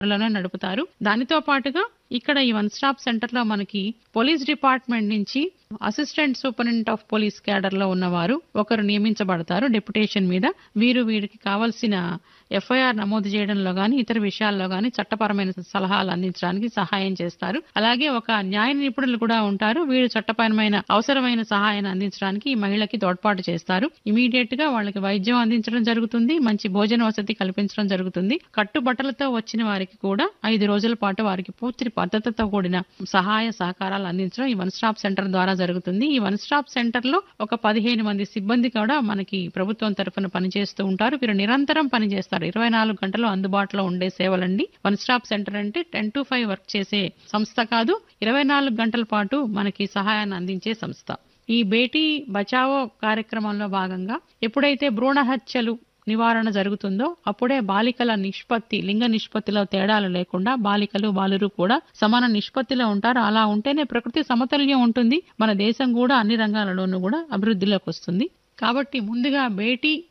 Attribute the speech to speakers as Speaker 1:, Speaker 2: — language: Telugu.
Speaker 1: లోనే నడుపుతారు దానితో పాటుగా ఇక్కడ ఈ వన్ స్టాప్ సెంటర్ లో మనకి పోలీస్ డిపార్ట్మెంట్ నుంచి assistant superintendent of police cadre లో ఉన్నవారు ఒకరు నియమించబడతారు డెప్యుటేషన్ మీద వీరు వీరికి కావాల్సిన ఎఫ్ఐఆర్ నమోదు చేయడంలో గాని ఇతర విషయాల్లో గాని చట్టపరమైన సలహాలు అందించడానికి సహాయం చేస్తారు అలాగే ఒక న్యాయ నిపుణులు కూడా ఉంటారు వీరు చట్టపరమైన అవసరమైన సహాయాన్ని అందించడానికి ఈ మహిళకి తోడ్పాటు చేస్తారు ఇమీడియట్ గా వాళ్ళకి వైద్యం అందించడం జరుగుతుంది మంచి భోజన వసతి కల్పించడం జరుగుతుంది కట్టుబట్టలతో వచ్చిన వారికి కూడా ఐదు రోజుల పాటు వారికి పూర్తి పద్ధతితో కూడిన సహాయ సహకారాలు అందించడం ఈ వన్ స్టాప్ సెంటర్ ద్వారా జరుగుతుంది ఈ వన్ స్టాప్ సెంటర్ లో ఒక పదిహేను మంది సిబ్బంది కూడా మనకి ప్రభుత్వం తరఫున పనిచేస్తూ ఉంటారు వీరు నిరంతరం పనిచేస్తారు ఇరవై నాలుగు గంటలు అందుబాటులో ఉండే సేవలండి వన్ స్టాప్ సెంటర్ అంటే టెన్ టు ఫైవ్ వర్క్ చేసే సంస్థ కాదు ఇరవై నాలుగు గంటల పాటు మనకి సహాయాన్ని అందించే సంస్థ ఈ బేటీ బచావో కార్యక్రమంలో భాగంగా ఎప్పుడైతే భ్రూణ హత్యలు నివారణ జరుగుతుందో అప్పుడే బాలికల నిష్పత్తి లింగ నిష్పత్తిలో తేడాలు లేకుండా బాలికలు బాలురు కూడా సమాన నిష్పత్తిలో ఉంటారు అలా ఉంటేనే ప్రకృతి సమతుల్యం ఉంటుంది మన దేశం కూడా అన్ని రంగాలలోనూ కూడా అభివృద్ధిలోకి వస్తుంది కాబట్టి ముందుగా బేటీ